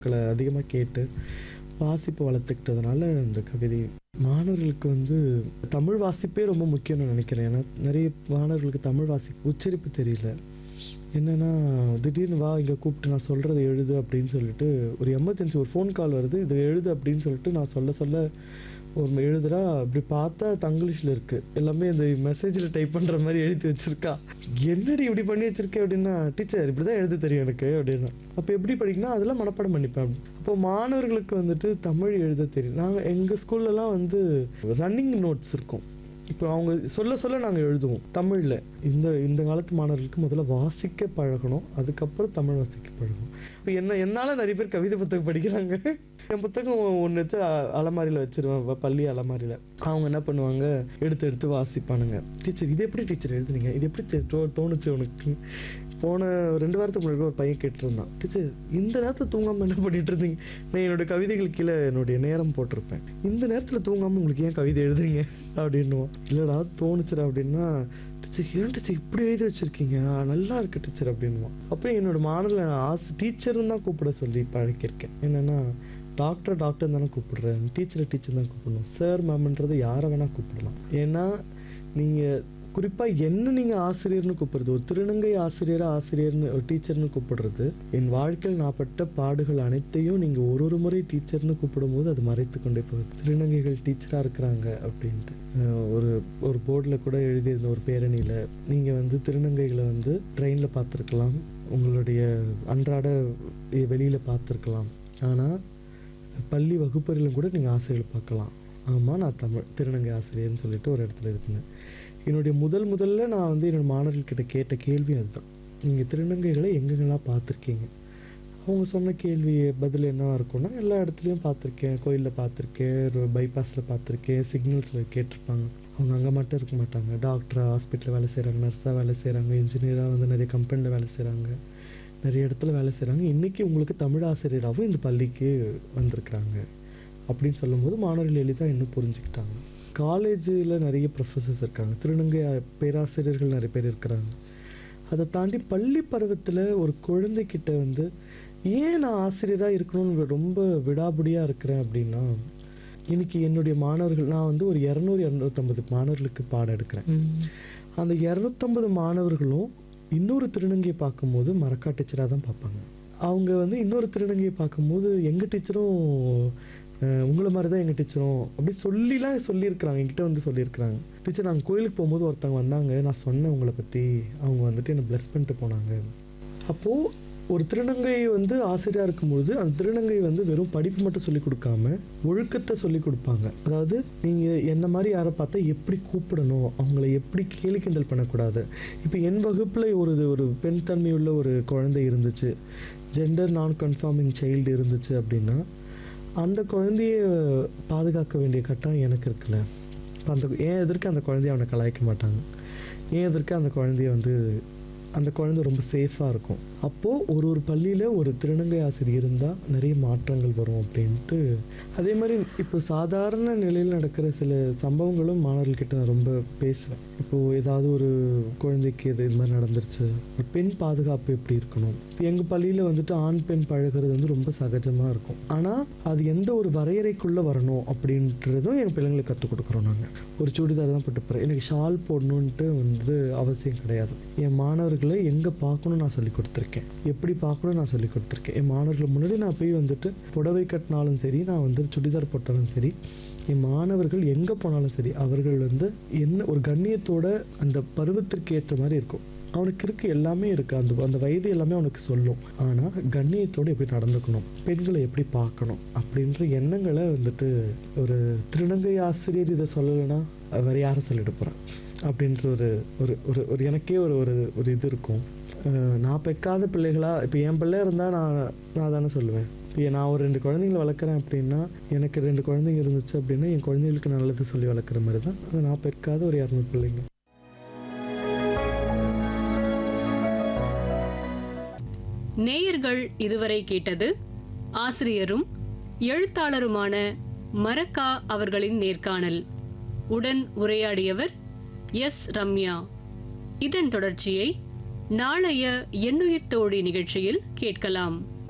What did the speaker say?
களை அதிகமாக கேட்டு வாசிப்பு வளர்த்துக்கிட்டதுனால இந்த கவிதை மாணவர்களுக்கு வந்து தமிழ் வாசிப்பே ரொம்ப முக்கியம்னு நினைக்கிறேன் ஏன்னா நிறைய மாணவர்களுக்கு தமிழ் வாசி உச்சரிப்பு தெரியல என்னன்னா திடீர்னு வா இங்கே கூப்பிட்டு நான் சொல்கிறத எழுது அப்படின்னு சொல்லிட்டு ஒரு எமர்ஜென்சி ஒரு ஃபோன் கால் வருது இதை எழுது அப்படின்னு சொல்லிட்டு நான் சொல்ல சொல்ல ஒரு எழுதுறா அப்படி பார்த்தா தங்கிலீஷில் இருக்குது எல்லாமே இந்த மெசேஜில் டைப் பண்ணுற மாதிரி எழுதி வச்சிருக்கா என்னடி இப்படி பண்ணி வச்சிருக்கேன் அப்படின்னா டீச்சர் இப்படி தான் எழுத தெரியும் எனக்கு அப்படின்னா அப்போ எப்படி படிக்கணும் அதெல்லாம் மனப்பாடம் பண்ணிப்பேன் அப்போ மாணவர்களுக்கு வந்துட்டு தமிழ் எழுத தெரியும் நாங்கள் எங்கள் ஸ்கூல்லலாம் வந்து ரன்னிங் நோட்ஸ் இருக்கும் இப்போ அவங்க சொல்ல சொல்ல நாங்கள் எழுதுவோம் தமிழில் இந்த இந்த காலத்து மாணவர்களுக்கு முதல்ல வாசிக்க பழகணும் அதுக்கப்புறம் தமிழ் வாசிக்க பழகணும் இப்போ என்ன என்னால் நிறைய பேர் கவிதை புத்தகம் படிக்கிறாங்க என் புத்தகம் ஒன்று வச்சு அ- அலமாரியில் வச்சிருவேன் வ- பள்ளி அலமாரியில் அவங்க என்ன பண்ணுவாங்க எடுத்து எடுத்து வாசிப்பானுங்க டீச்சர் இது எப்படி டீச்சர் எழுதுனீங்க இது எப்படி தெ- தோ- தோணுச்சு உனக்கு போன ரெண்டு வாரத்துக்கு முன்னாடி ஒரு பையன் கேட்டிருந்தான் டீச்சர் இந்த நேரத்தில் தூங்காமல் என்ன பண்ணிட்டு இருந்தீங்க நான் என்னோட கவிதைகள் கீழே என்னுடைய நேரம் போட்டிருப்பேன் இந்த நேரத்தில் தூங்காமல் உங்களுக்கு ஏன் கவிதை எழுதுறீங்க அப்படின்னுவான் இல்லைடா தோணுச்சுடா அப்படின்னா டீச்சர் ஏன் டீச்சர் இப்படி எழுதி வச்சிருக்கீங்க ஆ, நல்லா இருக்கு டீச்சர் அப்படின்னுவான் அப்புறம் என்னோட மாணவர்கள் ஆசை டீச்சர்னு தான் கூப்பிட சொல்லி பழக்கியிருக்கேன் என்னென்னா டாக்டர் டாக்டர் தானே கூப்பிடுறேன் டீச்சரை டீச்சர் தான் கூப்பிடணும் சார் மேம்ன்றது யாரை வேணால் கூப்பிடலாம் ஏன்னா நீங்கள் குறிப்பாக என்ன நீங்கள் ஆசிரியர்னு கூப்பிடுறது ஒரு திருநங்கை ஆசிரியரை ஆசிரியர்னு ஒரு டீச்சர்னு கூப்பிடுறது என் வாழ்க்கையில் நான் பட்ட பாடுகள் அனைத்தையும் நீங்கள் ஒரு ஒரு முறை டீச்சர்னு கூப்பிடும்போது அது மறைத்து கொண்டே போகுது திருநங்கைகள் டீச்சராக இருக்கிறாங்க அப்படின்ட்டு அஹ் ஒரு ஒரு போர்டில் கூட எழுதியிருந்த ஒரு பேரணியில் நீங்கள் வந்து திருநங்கைகளை வந்து ட்ரெயினில் பார்த்துருக்கலாம் உங்களுடைய அன்றாட வெளியில் பார்த்துருக்கலாம் ஆனால் பள்ளி வகுப்பறையிலும் கூட நீங்கள் ஆசிரியர்கள் பார்க்கலாம் ஆமாம் நான் தமிழ் திருநங்கை ஆசிரியர்னு சொல்லிட்டு ஒரு இடத்துல இருக்கேன் என்னுடைய முதல் முதல்ல நான் வந்து என்னோட மாணவர்கள்கிட்ட கேட்ட கேள்வி அதுதான் நீங்கள் திருநங்கைகளை எங்கெங்கெல்லாம் பார்த்துருக்கீங்க அவங்க சொன்ன கேள்வி பதில் என்னவா இருக்கும்னா எல்லா இடத்துலையும் பார்த்துருக்கேன் கோயிலில் பார்த்துருக்கேன் பைபாஸில் பார்த்துருக்கேன் சிக்னல்ஸில் கேட்டிருப்பாங்க அவங்க அங்கே மட்டும் இருக்க மாட்டாங்க டாக்டராக ஹாஸ்பிட்டலில் வேலை செய்கிறாங்க நர்ஸாக வேலை செய்கிறாங்க இன்ஜினியராக வந்து நிறைய கம்பெனியில் வேலை செய்கிறாங்க நிறைய இடத்துல வேலை செய்கிறாங்க இன்றைக்கி உங்களுக்கு தமிழ் ஆசிரியராகவும் இந்த பள்ளிக்கு வந்திருக்கிறாங்க அப்படின்னு சொல்லும்போது மாணவர்கள் எளிதாக இன்னும் புரிஞ்சுக்கிட்டாங்க காலேஜில் நிறைய ப்ரொஃபஸர்ஸ் இருக்காங்க திருநங்கை பேராசிரியர்கள் நிறைய பேர் இருக்கிறாங்க அதை தாண்டி பள்ளி பருவத்தில் ஒரு குழந்தைகிட்ட வந்து ஏன் நான் ஆசிரியராக இருக்கணும்னு ரொம்ப விடாபுடியாக இருக்கிறேன் அப்படின்னா இன்னைக்கு என்னுடைய மாணவர்கள் நான் வந்து ஒரு இரநூறு இரநூத்தம்பது மாணவர்களுக்கு பாடம் எடுக்கிறேன் அந்த இரநூத்தம்பது மாணவர்களும் இன்னொரு திருநங்கையை பார்க்கும்போது மரக்கா டீச்சராக தான் பார்ப்பாங்க அவங்க வந்து இன்னொரு திருநங்கையை பார்க்கும்போது எங்கள் டீச்சரும் அஹ், உங்களை மாதிரி தான் எங்கள் டீச்சரும் அப்படி சொல்லிலாம் சொல்லியிருக்கிறாங்க என்கிட்ட வந்து சொல்லியிருக்கிறாங்க டீச்சர் நாங்கள் கோயிலுக்கு போகும்போது ஒருத்தவங்க வந்தாங்க நான் சொன்னேன் உங்களை பற்றி அவங்க வந்துட்டு என்னை ப்ளஸ் பண்ணிட்டு போனாங்க அப்போது ஒரு திருநங்கை வந்து ஆசிரியராக இருக்கும்போது அந்த திருநங்கை வந்து வெறும் படிப்பு மட்டும் சொல்லி கொடுக்காம ஒழுக்கத்தை சொல்லி கொடுப்பாங்க அதாவது நீங்கள் என்ன மாதிரி யாரை பார்த்தா எப்படி கூப்பிடணும் அவங்கள எப்படி கேலி கிண்டல் பண்ணக்கூடாது இப்போ என் வகுப்பில் ஒரு ஒரு பெண் தன்மையுள்ள ஒரு குழந்தை இருந்துச்சு ஜெண்டர் நான் கன்ஃபார்மிங் சைல்டு இருந்துச்சு அப்படின்னா அந்த குழந்தைய பாதுகாக்க வேண்டிய கட்டாயம் எனக்கு இருக்குல்ல இப்போ அந்த ஏன் எதற்கு அந்த குழந்தைய அவனை கலாய்க்க மாட்டாங்க ஏன் எதற்கு அந்த குழந்தைய வந்து அந்த குழந்தை ரொம்ப சேஃபாக இருக்கும் அப்போது ஒரு ஒரு பள்ளியில் ஒரு திருநங்கை ஆசிரியர் இருந்தால் நிறைய மாற்றங்கள் வரும் அப்படின்ட்டு அதே மாதிரி இப்போ சாதாரண நிலையில் நடக்கிற சில சம்பவங்களும் மாணவர்கள்கிட்ட நான் ரொம்ப பேசுவேன் இப்போது ஏதாவது ஒரு குழந்தைக்கு இது இது மாதிரி நடந்துருச்சு ஒரு பெண் பாதுகாப்பு எப்படி இருக்கணும் இப்போ எங்கள் பள்ளியில் வந்துட்டு ஆண் பெண் பழகுறது வந்து ரொம்ப சகஜமாக இருக்கும் ஆனால் அது எந்த ஒரு வரையறைக்குள்ளே வரணும் அப்படின்றதும் எங்கள் பிள்ளைங்களுக்கு கற்றுக் கொடுக்குறோம் நாங்கள் ஒரு சுடிதார் தான் போட்டு போகிறேன் எனக்கு ஷால் போடணுன்ட்டு வந்து அவசியம் கிடையாது என் மாணவர்களை எங்கே பார்க்கணும் நான் சொல்லி கொடுத்துருக்கேன் எப்படி பார்க்கணும் நான் சொல்லி கொடுத்துருக்கேன் என் மாணவர்கள் முன்னாடி நான் போய் வந்துட்டு புடவை கட்டினாலும் சரி நான் வந்து சுடிதார் போட்டாலும் சரி என் மாணவர்கள் எங்கே போனாலும் சரி அவர்கள் வந்து என்ன ஒரு கண்ணியத்தோட அந்த பருவத்திற்கு ஏற்ற மாதிரி இருக்கும் அவனுக்கு இருக்கு எல்லாமே இருக்கு அந்த அந்த வயது எல்லாமே அவனுக்கு சொல்லும் ஆனால் கண்ணியத்தோடு எப்படி நடந்துக்கணும் பெண்களை எப்படி பார்க்கணும் அப்படின்ற எண்ணங்களை வந்துட்டு ஒரு திருநங்கை ஆசிரியர் இதை சொல்லலைன்னா வேற யாரை சொல்லிட்டு போகிறான் அப்படின்ற ஒரு ஒரு ஒரு ஒரு எனக்கே ஒரு ஒரு ஒரு இது இருக்கும் அஹ் நான் பெக்காத பிள்ளைகளா இப்போ என் பிள்ளை இருந்தால் நான் நான் தானே சொல்லுவேன் இப்போ நான் ஒரு ரெண்டு குழந்தைங்களை வளர்க்குறேன் அப்படின்னா எனக்கு ரெண்டு குழந்தைங்க இருந்துச்சு அப்படின்னா என் குழந்தைங்களுக்கு நல்லது சொல்லி வளர்க்குற மாதிரி தான் அது நான் பெக்காத ஒரு இரநூறு பிள்ளைங்க நேயர்கள் இதுவரை கேட்டது ஆசிரியரும் எழுத்தாளருமான மரக்கா அவர்களின் நேர்காணல் உடன் உரையாடியவர் எஸ் ரம்யா இதன் தொடர்ச்சியை நாளைய எண்ணுயிர் தோழி நிகழ்ச்சியில் கேட்கலாம்